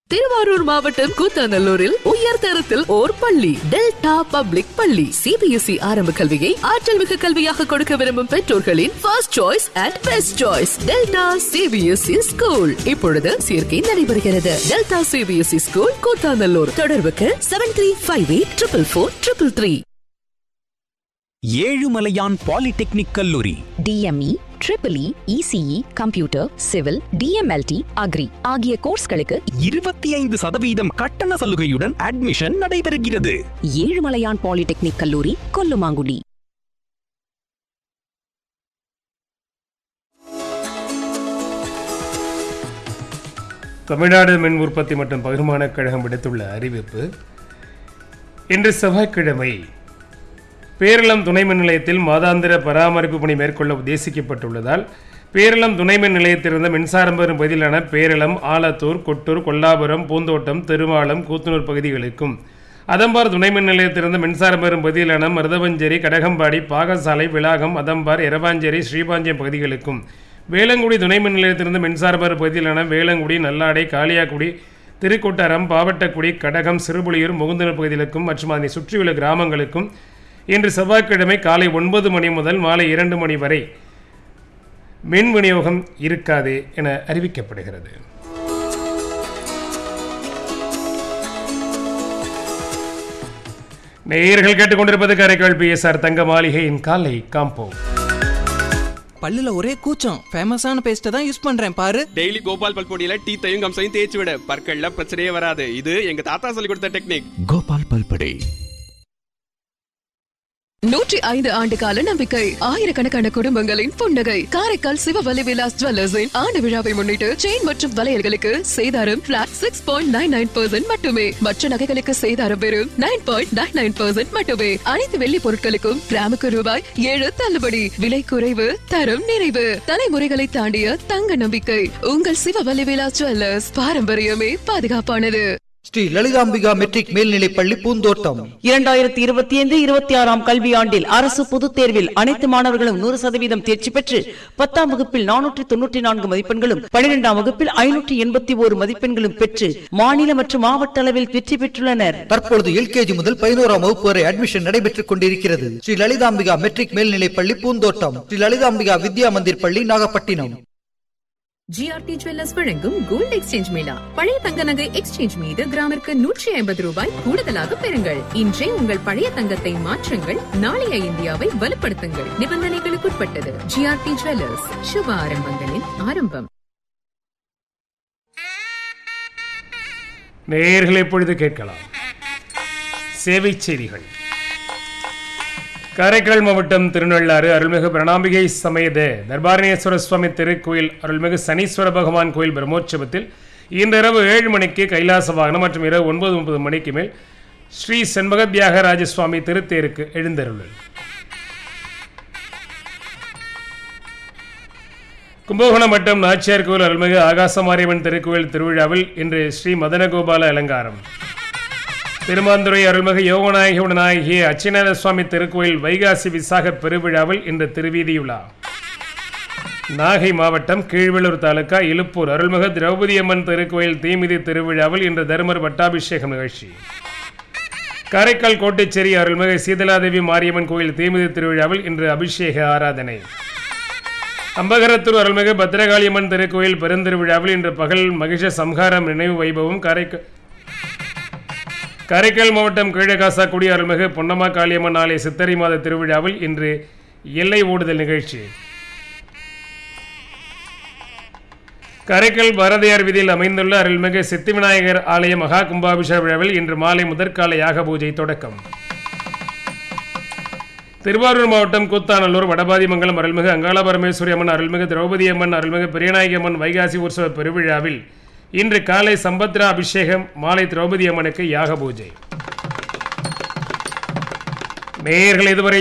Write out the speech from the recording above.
திருவாரூர் மாவட்டம் கூத்தாநல்லூரில் உயர் தரத்தில் ஓர் பள்ளி டெல்டா பப்ளிக் பள்ளி சிபிஎஸ்இ ஆரம்ப கல்வியை ஆற்றல் மிகு கல்வியாக கொடுக்க விரும்பும் பெற்றோர்களின் first choice and best choice Delta CBSE school இப்பொழுது சேர்க்கை நடைபெறுகிறது டெல்டா சிபிஎஸ்இ ஸ்கூல் கூத்தாநல்லூர் தொடர்புக்கு seven three five eight triple four triple three Ezhumalaiyan polytechnic கல்லூரி DME triple E ECE computer civil DMLT agri ஆகிய கோர்ஸ்களுக்கு இருபத்தி ஐந்து சதவீதம் கட்டண சலுகையுடன் அட்மிஷன் நடைபெறுகிறது ஏழுமலையான் பாலிடெக்னிக் கல்லூரி கொல்லுமாங்குடி தமிழ்நாடு மின் உற்பத்தி மற்றும் பகிர்மான கழகம் விடுத்துள்ள அறிவிப்பு இன்று செவ்வாய்க்கிழமை பேரளம் துணை மின் நிலையத்தில் மாதாந்திர பராமரிப்பு பணி மேற்கொள்ள உத்தேசிக்கப்பட்டுள்ளதால் பேரளம் துணை மின் நிலையத்திலிருந்து மின்சாரம் பெறும் பகுதியிலான பேரளம் ஆலத்தூர் கொட்டூர் கொல்லாபுரம் பூந்தோட்டம் திருமாலம் கூத்தனூர் பகுதிகளுக்கும் அதம்பார் துணை மின் நிலையத்திலிருந்து மின்சாரம் பெறும் பகுதியிலான மருதவஞ்சேரி கடகம்பாடி பாகசாலை விளாகம் அதம்பார் எரவாஞ்சேரி ஸ்ரீபாஞ்சியம் பகுதிகளுக்கும் வேளங்குடி துணை மின் நிலையத்திலிருந்து மின்சாரம் பெறும் பகுதியிலான வேளங்குடி நல்லாடை காளியாக்குடி திருக்கோட்டாரம் பாவட்டக்குடி கடகம் சிறுபுலியூர் முகுந்தனர் பகுதிகளுக்கும் மற்றும் அதனை சுற்றியுள்ள கிராமங்களுக்கும் இன்று செவ்வாய்க்கிழமை காலை ஒன்பது மணி முதல் மாலை இரண்டு மணி வரை மின் விநியோகம் இருக்காது என அறிவிக்கப்படுகிறது நேயர்கள் கேட்டுக்கொண்டிருப்பது காரைக்கால் பிஎஸ்ஆர் தங்க மாளிகையின் காலை காம்போ பல்லுல ஒரே கூச்சம் ஃபேமஸான பேஸ்ட்டை தான் யூஸ் பண்றேன் பாரு டெய்லி கோபால் பல்பொடியில டீத்தையும் கம்சையும் தேய்ச்சி விட பற்கள்ல பிரச்சனையே வராது இது எங்க தாத்தா சொல்லி கொடுத்த டெக்னிக் கோபால் பல்படே நூற்றி ஐந்து ஆண்டு கால நம்பிக்கை ஆயிரக்கணக்கான குடும்பங்களின் புன்னகை காரைக்கால் சிவவலி விலாஸ் ஜுவல்லர்ஸின் ஆண்டு விழாவை முன்னிட்டு செயின் மற்றும் வளையல்களுக்கு சேதாரம் flat six point nine nine percent மட்டுமே மற்ற நகைகளுக்கு சேதாரம் வெறும் nine point nine nine percent மட்டுமே அனைத்து வெள்ளி பொருட்களுக்கும் கிராமுக்கு ரூபாய் ஏழு தள்ளுபடி விலை குறைவு தரம் நிறைவு தலைமுறைகளை தாண்டிய தங்க நம்பிக்கை உங்கள் சிவவலி விலாஸ் ஜுவல்லர்ஸ் பாரம்பரியமே பாதுகாப்பானது ஸ்ரீ லலிதாம்பிகா மெட்ரிக் மேல்நிலைப் பள்ளி பூந்தோட்டம் இரண்டாயிரத்தி இருபத்தி ஐந்து இருபத்தி ஆறாம் கல்வியாண்டில் அரசு பொதுத் தேர்வில் அனைத்து மாணவர்களும் நூறு சதவீதம் தேர்ச்சி பெற்று பத்தாம் வகுப்பில் நானூற்றி தொன்னூற்றி நான்கு மதிப்பெண்களும் பனிரெண்டாம் வகுப்பில் ஐநூற்றி எண்பத்தி ஓரு மதிப்பெண்களும் பெற்று மாநில மற்றும் மாவட்ட அளவில் வெற்றி பெற்றுள்ளனர் தற்பொழுது எல்கேஜி முதல் பதினோராம் வகுப்பு வரை அட்மிஷன் நடைபெற்றுக் கொண்டிருக்கிறது ஸ்ரீ லலிதாம்பிகா மெட்ரிக் மேல்நிலைப் பள்ளி பூந்தோட்டம் ஸ்ரீ லலிதாம்பிகா வித்யா மந்திர் பள்ளி நாகப்பட்டினம் ஜிஆர்டி ஜுவல்லர்ஸ் வழங்கும் கோல்ட் எக்ஸ்சேஞ்ச் மேளா பழைய தங்க நகை எக்ஸ்சேஞ்ச் மீது கிராமிற்கு நூற்றி ஐம்பது ரூபாய் கூடுதலாக பெறுங்கள் இன்றே உங்கள் பழைய தங்கத்தை மாற்றுங்கள் நாளைய இந்தியாவை வலுப்படுத்துங்கள் நிபந்தனைகளுக்குட்பட்டது ஜிஆர்டி ஜுவல்லர்ஸ் சுப ஆரம்பங்களின் ஆரம்பம் நேயர்கள் எப்பொழுது கேட்கலாம் சேவை செய்திகள் காரைக்கால் மாவட்டம் திருநள்ளாறு அருள்மிகு பிரணாம்பிகை சமேத தர்பாரணேஸ்வர சுவாமி திருக்கோயில் அருள்மிகு சனீஸ்வர பகவான் கோயில் பிரம்மோற்சவத்தில் இன்றிரவு ஏழு மணிக்கு கைலாச வாகனம் மற்றும் இரவு ஒன்பது முப்பது மணிக்கு மேல் ஸ்ரீ செண்பக தியாகராஜ சுவாமி திருத்தேருக்கு எழுந்தருள் கும்பகோணம் வட்டம் நாச்சியார் கோயில் அருள்மிகு ஆகாசமாரியம்மன் திருக்கோயில் திருவிழாவில் இன்று ஸ்ரீ மதனகோபால அலங்காரம் திருமாந்துறை அருள்மிகு யோகநாயகி உடனாகிய அச்சிநாத சுவாமி திருக்கோயில் வைகாசி விசாக பெருவிழாவில் இன்று திருவீதியுலா நாகை மாவட்டம் கீழ்வெள்ளூர் தாலுகா இலுப்பூர் அருள்மிகு திரௌபதி அம்மன் திருக்கோயில் தீமிதி திருவிழாவில் இன்று தருமர் பட்டாபிஷேகம் நிகழ்ச்சி காரைக்கால் கோட்டைச்சேரி அருள்மிகு சீதலாதேவி மாரியம்மன் கோயில் தீமிதி திருவிழாவில் இன்று அபிஷேக ஆராதனை அம்பகரத்தூர் அருள்மிகு பத்திரகாளியம்மன் திருக்கோயில் பெருந்திருவிழாவில் இன்று பகல் மகிஷ சம்ஹாரம் நினைவு வைபவம் காரைக்கால் காரைக்கால் மாவட்டம் கீழகாசாக்குடி அருள்மிகு பொன்னம்மா காளியம்மன் ஆலய சித்திரை மாத திருவிழாவில் இன்று எல்லை ஓடுதல் நிகழ்ச்சி காரைக்கால் பாரதியார் வீதியில் அமைந்துள்ள அருள்மிகு சித்தி விநாயகர் ஆலய மகா கும்பாபிஷேக விழாவில் இன்று மாலை முதற்கால யாக பூஜை தொடக்கம் திருவாரூர் மாவட்டம் கூத்தாநல்லூர் வடபாதிமங்கலம் அருள்மிகு அங்காள பரமேஸ்வரி அம்மன் அருள்மிகு திரௌபதி அம்மன் அருள்மிகு பெரியநாயகி அம்மன் வைகாசி உற்சவ பெருவிழாவில் இன்று காலை சம்பத்ரா அபிஷேகம் மாலை திரௌபதி அம்மனுக்கு யாக பூஜை நேயர்கள் இதுவரை